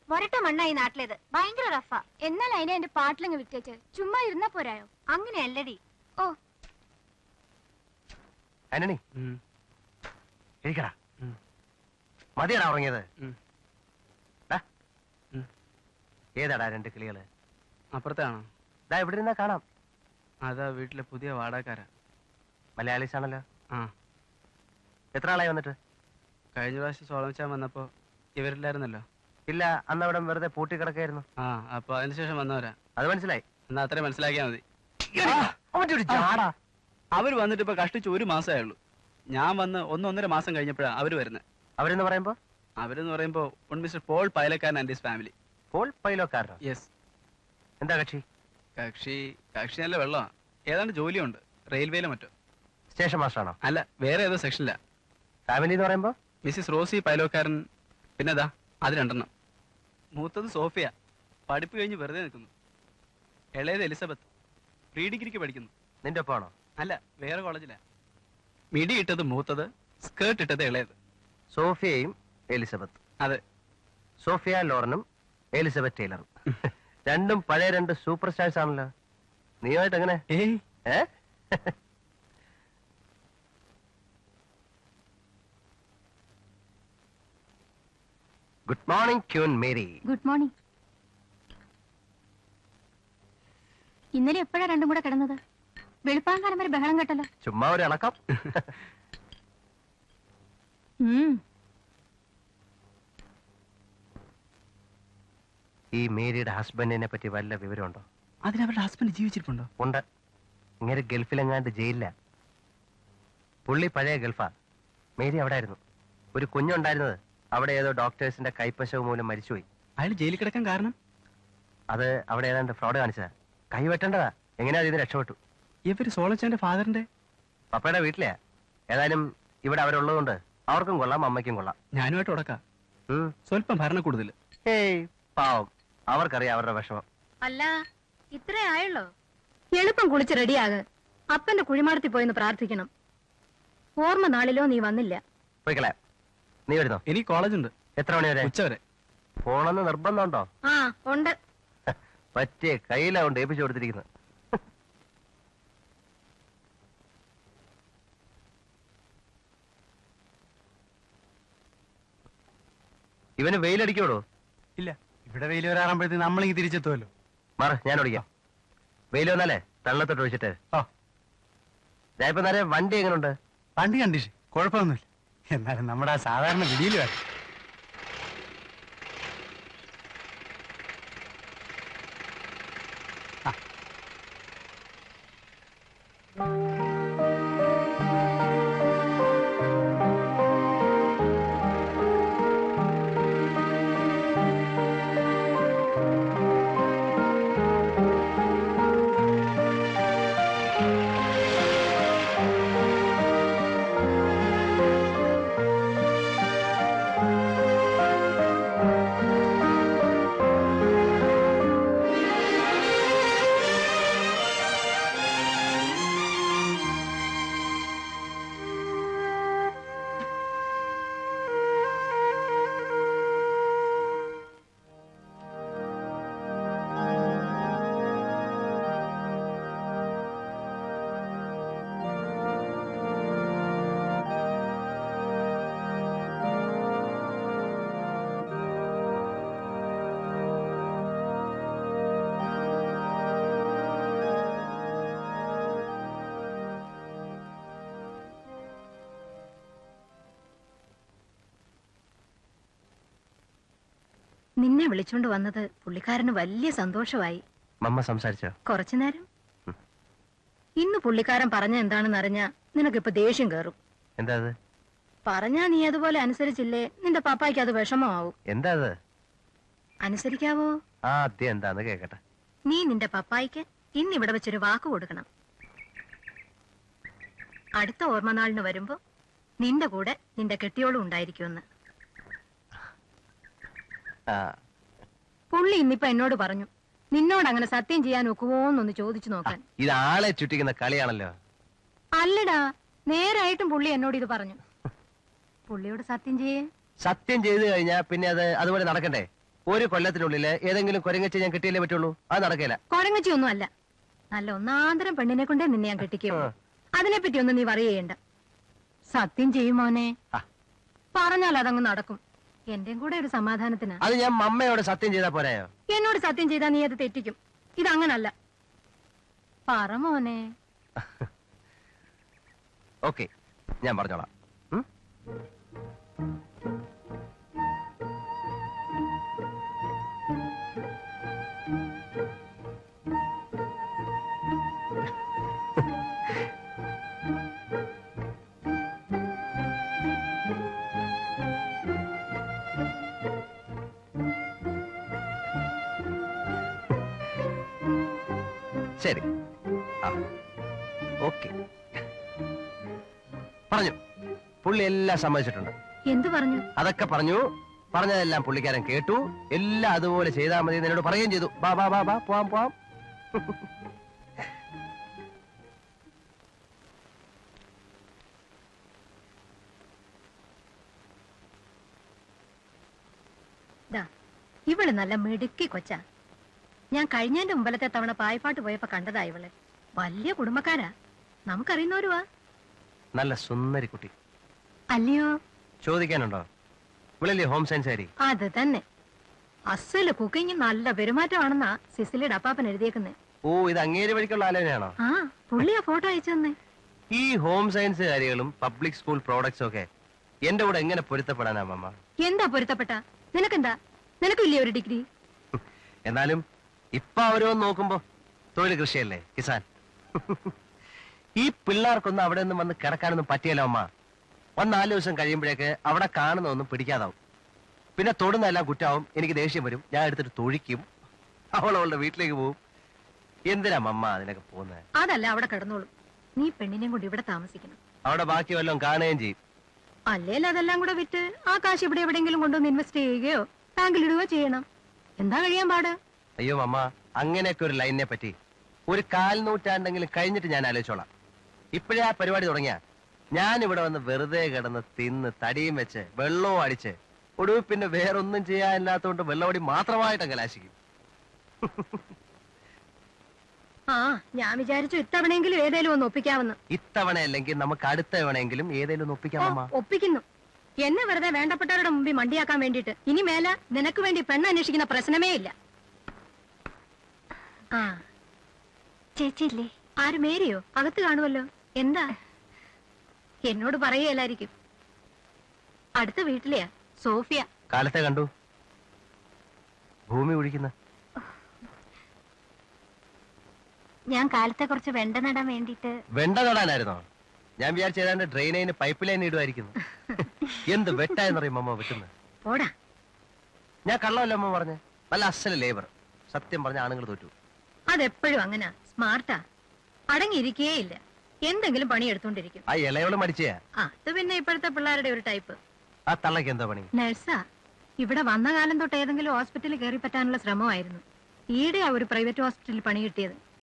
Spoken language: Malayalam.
മൊരട്ട മണ്ണായി നാട്ടിലേത് ഭയങ്കര റഫാ എന്നാൽ അതിനെ എന്റെ പാട്ടിലങ്ങ് വിട്ടേച്ച് ചുമ്മാ ഇരുന്നാ പോരായോ അങ്ങനെയല്ലടി ഓ ആന്റണി ഇരിക്കടാ മതിയാടാ ഉറങ്ങിയത് ഉം. ദാ. ഉം. ഏതാടാ രണ്ട് കിളികള് അപ്പുറത്താണോ ദാ ഇവിടെ ഇരുന്നാ കാണാം അതാ വീട്ടിലെ പുതിയ വാടകക്കാരാ മലയാളീസ് ആണല്ലോ ആ എത്ര ആളായി വന്നിട്ട് കഴിഞ്ഞ പ്രാവശ്യം സോളമിച്ചാൻ വന്നപ്പോ ഇവരില്ലായിരുന്നല്ലോ ഇല്ല അന്ന് അവിടെ വെറുതെ പൂട്ടി കിടക്കായിരുന്നു ആ അപ്പൊ അതിനുശേഷം വന്നവരാ അത് മനസ്സിലായി എന്നാ അത്രയും മനസ്സിലാക്കിയാ മതി അവന്റെ ഒരു ജാടാ അവര് വന്നിട്ട് ഇപ്പൊ കഷ്ടിച്ച് ഒരു മാസമേ ഉള്ളൂ ഞാൻ വന്ന് ഒന്നൊന്നര മാസം കഴിഞ്ഞപ്പോഴാ അവര് വരുന്നത് അവരെന്ന് പറയുമ്പോ അവരെന്ന് പറയുമ്പോ ഉൺ mister Paul Pailakkaran and his family Paul പൈലോക്കാരനോ യെസ് എന്താ കക്ഷി കക്ഷി കക്ഷി നല്ല വെള്ളമാണ് ഏതാണ്ട് ജോലിയുണ്ട് റെയിൽവേയിലോ മറ്റോ സ്റ്റേഷൻ മാസ്റ്റർ ആണോ അല്ല വേറെ ഏതോ സെക്ഷനില്ല ഫാമിലി എന്ന് പറയുമ്പോ മിസ്സിസ് റോസി പൈലോക്കാരൻ പിന്നെതാ അത് രണ്ടെണ്ണം മൂത്തത് സോഫിയ പഠിപ്പ് കഴിഞ്ഞ് വെറുതെ നിൽക്കുന്നു ഇളയത് എലിസബത്ത് പ്രീ ഡിഗ്രിക്ക് പഠിക്കുന്നു നിന്റെ ഒപ്പമാണോ അല്ല വേറെ കോളേജിലാ മിടി ഇട്ടത് മൂത്തത് സ്കേർട്ട് ഇട്ടത് ഇളയത് സോഫിയയും എലിസബത്ത് അതെ സോഫിയ ലോറനും എലിസബത്ത് ടൈലറും രണ്ടും പഴയ രണ്ട് സൂപ്പർ സ്റ്റാർസ് ആണല്ലോ നീയുമായിട്ട് എങ്ങനെ ഏയ് ഏ good morning queen Mary good morning ഇന്നലെ എപ്പോഴാ രണ്ടും കൂടെ കിടന്നത് വെളുപ്പാങ്കാലം വരെ ബഹളം കേട്ടല്ലോ ചുമ്മാ ഒരു ഇളക്കം ഉം ഈ മേരിയുടെ ഹസ്ബൻഡിനെ പറ്റി വല്ല വിവരമുണ്ടോ അതിനവരുടെ ഹസ്ബൻഡ് ജീവിച്ചിരിപ്പുണ്ടോ ഉണ്ട് ഇങ്ങനെ ഗൾഫിലെങ്ങാണ്ട് ജയിലില്ല പുള്ളി പഴയ ഗൾഫാ മേരി അവിടെ ആയിരുന്നു ഒരു കുഞ്ഞുണ്ടായിരുന്നത് അവിടെ ഏതോ ഡോക്ടേഴ്സിന്റെ കൈപ്പശവ് മൂലം മരിച്ചുപോയി അയാൾ ജയിലിൽ കിടക്കാൻ കാരണം അത് അവിടെ ഏതാണ്ട് ഫ്രോഡ് കാണിച്ചതാ കൈ വെട്ടേണ്ടതാ എങ്ങനെയാ ഇതിന് രക്ഷപ്പെട്ടു ഇവര് സോളച്ചാന്റെ ഫാദറിന്റെ പപ്പയുടെ വീട്ടിലെയാ ഏതായാലും ഇവിടെ അവരുള്ളതുകൊണ്ട് അവർക്കും കൊള്ളാം അമ്മയ്ക്കും കൊള്ളാം ഞാനുമായിട്ട് ഉടക്കാം ഉം. സ്വല്പം ഭരണ കൂടുതൽ ഏയ് പാവം അവർക്കറിയാം അവരുടെ വിഷമം അല്ല ഇത്രേ ആയുള്ളോ എളുപ്പം കുളിച്ച് റെഡിയാക് അപ്പന്റെ കുഴിമാടത്തിൽ പോയെന്ന് പ്രാർത്ഥിക്കണം ഓർമ്മ നാളിലോ നീ വന്നില്ല പോയിക്കളെ നീ വരുന്നോ എനിക്ക് കോളേജുണ്ട് എത്ര മണി വരെ ഉച്ചവരെ പോണെന്ന് നിർബന്ധമുണ്ടോ ആ ഉണ്ട് പറ്റിയ കയ്യിലാ കൊണ്ട് ഏൽപ്പിച്ചു കൊടുത്തിരിക്കുന്നത് ഇവന് വെയിലടിക്കോടോ ഇല്ല ഇവിടെ വെയിൽ വരാറുമ്പോഴത്തേക്ക് നമ്മളിങ്ങ് തിരിച്ചെത്തുമല്ലോ മാറ ഞാൻ ഓടിക്കാം വെയിൽ വന്നാലേ തള്ളത്തോട്ട് ഒഴിച്ചിട്ട് ഓ ഞാൻ ഇപ്പൊ നേരെ വണ്ടി എങ്ങനെയുണ്ട് വണ്ടി കണ്ടീഷൻ കുഴപ്പമൊന്നുമില്ല എന്നാലും നമ്മുടെ ആ സാധാരണ വിടിയിൽ വേണം നിന്നെ വിളിച്ചോണ്ട് വന്നത് പുള്ളിക്കാരന് വലിയ സന്തോഷമായി മമ്മ സംസാരിച്ചോ കുറച്ചു നേരം ഇന്ന് പുള്ളിക്കാരൻ പറഞ്ഞ എന്താണെന്ന് അറിഞ്ഞാ നിനക്കിപ്പോ ദേഷ്യം കേറും എന്താ അത് പറഞ്ഞാ നീ അതുപോലെ അനുസരിച്ചില്ലേ നിന്റെ പാപ്പായ്ക്ക് അത് വിഷമമാവും എന്താ അത് അനുസരിക്കാവോ ആ ആദ്യം എന്താന്ന് കേക്കട്ടെ നീ നിന്റെ പപ്പായ്ക്ക് ഇന്ന് ഇവിടെ വെച്ചൊരു വാക്ക് കൊടുക്കണം അടുത്ത ഓർമ്മനാളിന് വരുമ്പോ നിന്റെ കൂടെ നിന്റെ കെട്ടിയോളും ഉണ്ടായിരിക്കുമെന്ന് ആ പുള്ളി ഇന്നിപ്പോ എന്നോട് പറഞ്ഞു നിന്നോട് അങ്ങനെ സത്യം ചെയ്യാൻ ഒക്കുവോന്നൊന്ന് ചോദിച്ചു നോക്കാൻ ഇത് ആളെ ചുറ്റിക്കുന്ന കളിയാണല്ലോ അല്ലടാ നേരായിട്ടും പുള്ളി എന്നോട് ഇത് പറഞ്ഞു പുള്ളിയോട് സത്യം ചെയ്യേ സത്യം ചെയ്തു കഴിഞ്ഞാൽ പിന്നെ അത് അതുപോലെ നടക്കണ്ടേ ഒരു കൊല്ലത്തിനുള്ളില് ഏതെങ്കിലും കുരങ്ങച്ച് ഞാൻ കിട്ടിയല്ലേ പറ്റുള്ളൂ അത് നടക്കില്ല കോരങ്ങച്ചി ഒന്നും അല്ല നല്ല ഒന്നാന്തരം പെണ്ണിനെ കൊണ്ടേ നിന്നെ ഞാൻ കെട്ടിക്കൂ ആ. അതിനെപ്പറ്റി ഒന്നും നീ വറി ചെയ്യണ്ട സത്യം ചെയ്യും മോനെ ആ. പറഞ്ഞാൽ അതങ്ങ് നടക്കും എന്റെയും കൂടെ ഒരു സമാധാനത്തിനാ അത് ഞാൻ മമ്മയോട് സത്യം ചെയ്താ പോരായോ എന്നോട് സത്യം ചെയ്താ നീ അത് തെറ്റിക്കും ഇതങ്ങനല്ല പറ മോനെ ഓക്കെ ഞാൻ പറഞ്ഞോളാം ഉം? ശരി ആ ഓക്കെ പറഞ്ഞു പുള്ളി എല്ലാം സമ്മതിച്ചിട്ടുണ്ട് എന്തു പറഞ്ഞു അതൊക്കെ പറഞ്ഞു പറഞ്ഞതെല്ലാം പുള്ളിക്കാരൻ കേട്ടു എല്ലാം അതുപോലെ ചെയ്താൽ മതി എന്ന് എന്നോട് പറയുകയും ചെയ്തു ബാ ബാ ബാ ബാ പോവാം പോവാം ദാ ഇവള് നല്ല മിടുക്കി കൊച്ച ഞാൻ കഴിഞ്ഞതിന്റെ മുമ്പലത്തെ തവണ പായ്പാട്ട് പോയപ്പോ കണ്ടതാ ഇവള് വലിയ കുടുംബക്കാരാ നമുക്കറിയുന്നവരുവാ നല്ല സുന്ദരി കുട്ടി അല്ലയോ ചോദിക്കാനുണ്ടോ ഇവിളല്ലേ ഹോം സയൻസ് ആരി അത് തന്നെ അസല് കുക്കിങ് നല്ല പെരുമാറ്റമാണെന്നാ സിസിലിയുടെ അപ്പാപ്പൻ എഴുതിയേക്കുന്നേ ഓ ഇത് അങ്ങേര് വഴിക്കുള്ള ആലോചനയാണോ ആ പുള്ളിയാ ഫോട്ടോ അയച്ചു തന്നെ ഈ ഹോം സയൻസ് കാര്യങ്ങളും പബ്ലിക് സ്കൂൾ പ്രോഡക്ട്സും ഒക്കെ എന്റെ കൂടെ എങ്ങനെ പൊരുത്തപ്പെടാനാ മമ്മ എന്താ പൊരുത്തപ്പെട്ട നിനക്കെന്താ നിനക്കില്ലേ ഒരു ഡിഗ്രി എന്നാലും ഇപ്പൊ അവരോന്ന് നോക്കുമ്പോ തൊഴിൽ കൃഷിയല്ലേ കിസാൻ ഈ പിള്ളേർക്കൊന്നും അവിടെ നിന്നും വന്ന് കിടക്കാനൊന്നും പറ്റിയല്ലോ അമ്മ ഒന്ന് നാല് ദിവസം കഴിയുമ്പോഴേക്ക് അവിടെ കാണുന്നൊന്നും പിടിക്കാതാവും പിന്നെ തൊടുന്നെല്ലാം കുറ്റാവും എനിക്ക് ദേഷ്യം വരും ഞാൻ എടുത്തിട്ട് തൊഴിക്കും അവൾ അവളുടെ വീട്ടിലേക്ക് പോവും എന്തിനാ മമ്മ അതിനൊക്കെ പോകുന്നത് അതല്ല അവിടെ കിടന്നോളൂ നീ പെണ്ണിനെയും കൊണ്ട് ഇവിടെ താമസിക്കണം അവിടെ ബാക്കി വല്ലതും കാണുകയും ചെയ്യും അല്ലേൽ അതെല്ലാം കൂടെ വിറ്റ് ആ കാശ് ഇവിടെ എവിടെയെങ്കിലും കൊണ്ടുവന്ന് ഇൻവെസ്റ്റ് ചെയ്യുകയോ ബാങ്കിൽ ഇടുകയോ ചെയ്യണം എന്താ കഴിയാൻ പാട് അയ്യോ മമ്മ അങ്ങനെയൊക്കെ ഒരു ലൈനിനെ പറ്റി ഒരു കാൽ നൂറ്റാണ്ടെങ്കിലും കഴിഞ്ഞിട്ട് ഞാൻ ആലോചിച്ചോളാം ഇപ്പോഴേ ആ പരിപാടി തുടങ്ങിയ ഞാൻ ഇവിടെ വന്ന് വെറുതെ കിടന്ന് തിന്ന് തടിയും വെച്ച് വെള്ളവും അടിച്ച് ഒടുവിൽ പിന്നെ വേറൊന്നും ചെയ്യാനില്ലാത്തതുകൊണ്ട് വെള്ളമടി മാത്രമായിട്ട് കലാശിക്കും ആ ഞാൻ വിചാരിച്ചു ഇത്തവണയെങ്കിലും ഏതേലും ഒന്ന് ഒപ്പിക്കാമെന്ന് ഇത്തവണ അല്ലെങ്കിൽ നമുക്ക് അടുത്ത തവണയെങ്കിലും ഏതേലും ഒന്ന് ഒപ്പിക്കാം ഓ, മമ്മ ഒപ്പിക്കുന്നു എന്നെ വെറുതെ വേണ്ടപ്പെട്ടവരുടെ മുമ്പിൽ മണ്ടിയാക്കാൻ വേണ്ടിട്ട് ഇനി മേല നിനക്ക് വേണ്ടി പെണ്ണ് അന്വേഷിക്കുന്ന പ്രശ്നമേ ഇല്ല ആ ചേച്ചിയില്ലേ ആര് മേരിയോ അകത്ത് കാണുമല്ലോ എന്താ എന്നോട് പറയുകയല്ലായിരിക്കും അടുത്ത വീട്ടിലെയാ സോഫിയ കാലത്തെ കണ്ടു ഭൂമി ഒഴിക്കുന്ന ഞാൻ കാലത്തെ കുറച്ച് വെണ്ട നടാൻ വേണ്ടിട്ട് വെണ്ട തൊടാനായിരുന്നോ ഞാൻ വിചാരിച്ച ഏതാണ്ട് ഡ്രെയിനേന് പൈപ്പ് ലൈൻ ഇടുമായിരിക്കുന്നു എന്ത് വെട്ടായെന്നറിയും മമ്മ വെട്ടുന്നത് പോടാ ഞാൻ കള്ളമല്ല അമ്മ പറഞ്ഞ നല്ല അസല ലേബർ സത്യം പറഞ്ഞ ആണുങ്ങൾ തോറ്റു അതെപ്പോഴും അങ്ങനെ സ്മാർട്ടാ അടങ്ങിയിരിക്കേ ഇല്ല എന്തെങ്കിലും പണി എടുത്തോണ്ടിരിക്കും ആ ഇളയോള് മടിച്ചയാ ആ അത് പിന്നെ ഇപ്പോഴത്തെ പിള്ളേരുടെ ഒരു ടൈപ്പ് ആ തള്ളക്ക് എന്താ പണി നഴ്സാ ഇവിടെ വന്ന കാലം തൊട്ട് ഏതെങ്കിലും ഹോസ്പിറ്റലിൽ കയറി പറ്റാനുള്ള ശ്രമമായിരുന്നു ഈടെ ഒരു പ്രൈവറ്റ് ഹോസ്പിറ്റലിൽ പണി കിട്ടിയത്